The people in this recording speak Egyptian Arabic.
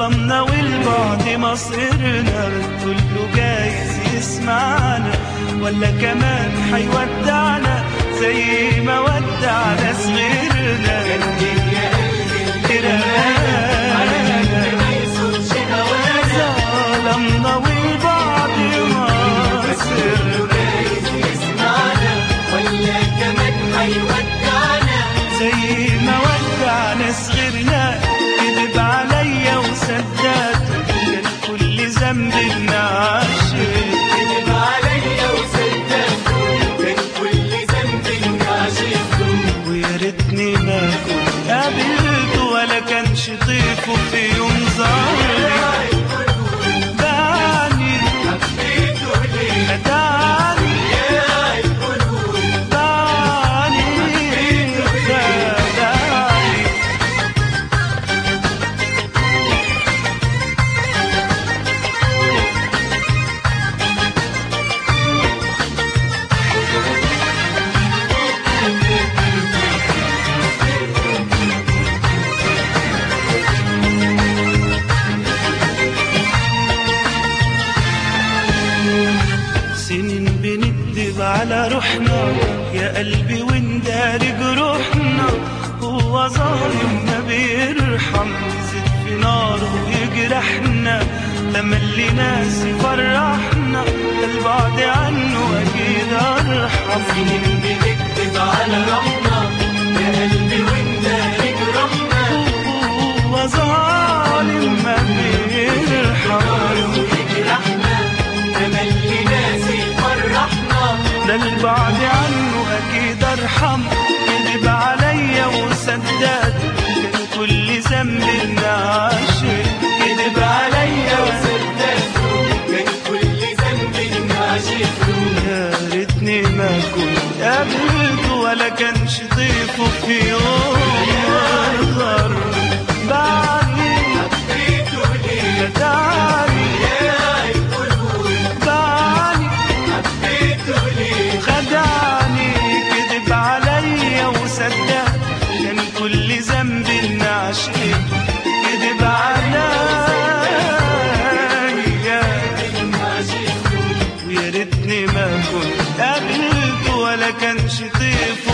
ظلمنا والبعد مصيرنا كله جايز يسمعنا ولا كمان حيودعنا زي ما ودعنا صغيرنا ظلمنا والبعد مصيرنا زي ما ودعنا صغرنا كذب عليا وصدقت كان كل ذنب النعاشر ويا ريتني ما كنت قابلته ولا كانش طيفه في يوم ظهري دعني دعني دعني دعني سنين بنكذب على روحنا يا قلبي ونداري جروحنا هو ظالم ما بيرحم يزيد في ناره ويجرحنا لما اللي ناس يفرحنا ده البعد عنه اكيد ارحم سنين بنكذب على روحنا يا قلبي ونداري جروحنا هو ظالم ما بيرحم ده البعد عنه اكيد ارحم كذب عليا وصدقت كان كل ذنب النعاشر كذب عليا وصدقت يا ريتني ما كنت قابلته ولا كانش طيفه في يوم غر بعدي دعني دعني خدعني كذب عليا وصدق كان كل ذنب النعشق كذب عليا ويا ريتني ما كنت قابلته ولا كانش طيف